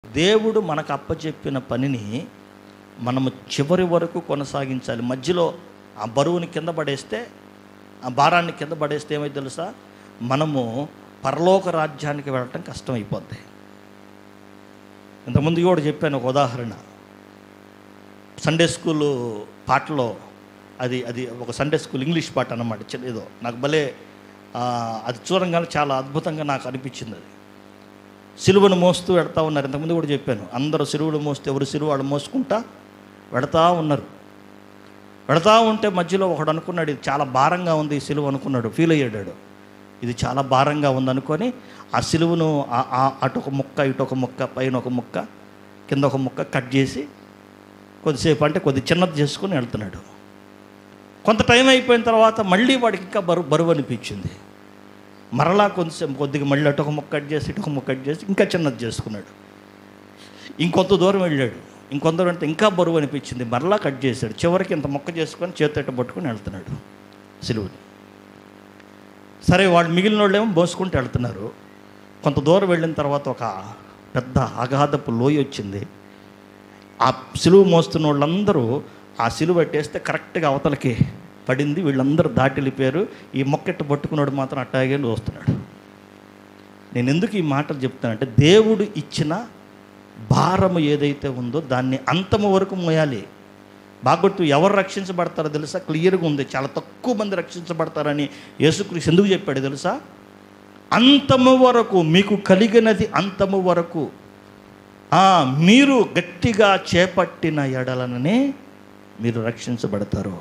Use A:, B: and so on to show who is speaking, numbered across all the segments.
A: దేవుడు మనకు అప్పచెప్పిన పనిని మనము చివరి వరకు కొనసాగించాలి మధ్యలో ఆ బరువుని కింద పడేస్తే ఆ భారాన్ని కింద పడేస్తే ఏమైతే తెలుసా మనము పరలోక రాజ్యానికి వెళ్ళటం కష్టం అయిపోద్ది ఇంతకుముందు కూడా చెప్పాను ఒక ఉదాహరణ సండే స్కూల్ పాటలో అది అది ఒక సండే స్కూల్ ఇంగ్లీష్ పాట అన్నమాట చిన్న ఏదో నాకు భలే ఆ, అది చూడంగానే చాలా అద్భుతంగా నాకు అనిపించింది అది సిలువను మోస్తూ వెడతా ఉన్నారు ఇంతకుముందు కూడా చెప్పాను అందరూ సిలువలు మోస్తే ఎవరు సిలువ వాళ్ళు మోసుకుంటా వెడతా ఉన్నారు వెడతా ఉంటే మధ్యలో ఒకడు అనుకున్నాడు ఇది చాలా భారంగా ఉంది ఈ సిలువ అనుకున్నాడు ఫీల్ అయ్యాడు ఇది చాలా భారంగా ఉంది అనుకొని ఆ సిలువను ఆ- ఆ- అటు ఒక ముక్క ఇటు ఒక ముక్క పైన ఒక ముక్క కింద ఒక ముక్క కట్ చేసి కొద్దిసేపు అంటే కొద్ది చిన్నది చేసుకుని వెళ్తున్నాడు కొంత టైం అయిపోయిన తర్వాత మళ్ళీ వాడికి ఇంకా బరువు బరువు అనిపించింది మరలా కొంచెం కొద్దిగా మళ్ళీ అటు ఒక ముక్క కట్ చేసి ఇటు ఒక ముక్క కట్ చేసి ఇంకా చిన్నది చేసుకున్నాడు ఇంకొంత దూరం వెళ్ళాడు ఇంకొంత దూరం వెళ్తే ఇంకా బరువు అనిపించింది మరలా కట్ చేశాడు చివరికి ఇంత మొక్క చేసుకొని చేతితో పట్టుకొని వెళ్తున్నాడు సిలువుని సరే వాళ్ళు మిగిలిన వాళ్ళు ఏమో మోసుకుంటూ వెళ్తున్నారు కొంత దూరం వెళ్ళిన తర్వాత ఒక పెద్ద అగాధపు లోయ వచ్చింది ఆ సిలువ మోస్తున్న వాళ్ళందరూ ఆ సిలువ పెట్టేస్తే కరెక్ట్గా అవతలకి పడింది వీళ్ళందరూ దాటి వెళ్ళిపోయారు ఈ మొక్కెట్టు పట్టుకున్నాడు మాత్రం అట్టాగే వస్తున్నాడు నేను ఎందుకు ఈ మాటలు చెప్తానంటే దేవుడు ఇచ్చిన భారము ఏదైతే ఉందో దాన్ని అంతము వరకు మోయాలి బాగొట్టు ఎవరు రక్షించబడతారో తెలుసా క్లియర్గా ఉంది చాలా తక్కువ మంది రక్షించబడతారని యేసుక్రీస్తు ఎందుకు చెప్పాడు తెలుసా అంతము వరకు మీకు కలిగినది అంతము వరకు ఆ, మీరు గట్టిగా చేపట్టిన ఎడలననే మీరు రక్షించబడతారు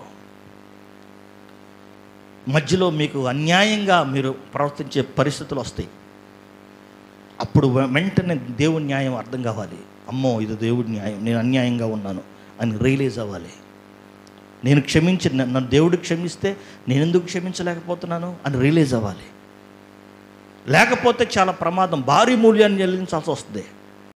A: మధ్యలో మీకు అన్యాయంగా మీరు ప్రవర్తించే పరిస్థితులు వస్తాయి అప్పుడు వె- వెంటనే దేవుడి న్యాయం అర్థం కావాలి అమ్మో ఇది దేవుడి న్యాయం నేను అన్యాయంగా ఉన్నాను అని రియలైజ్ అవ్వాలి నేను క్షమించి నన్ను దేవుడు క్షమిస్తే నేను ఎందుకు క్షమించలేకపోతున్నాను అని రియలైజ్ అవ్వాలి లేకపోతే చాలా ప్రమాదం భారీ మూల్యాన్ని చెల్లించాల్సి వస్తుంది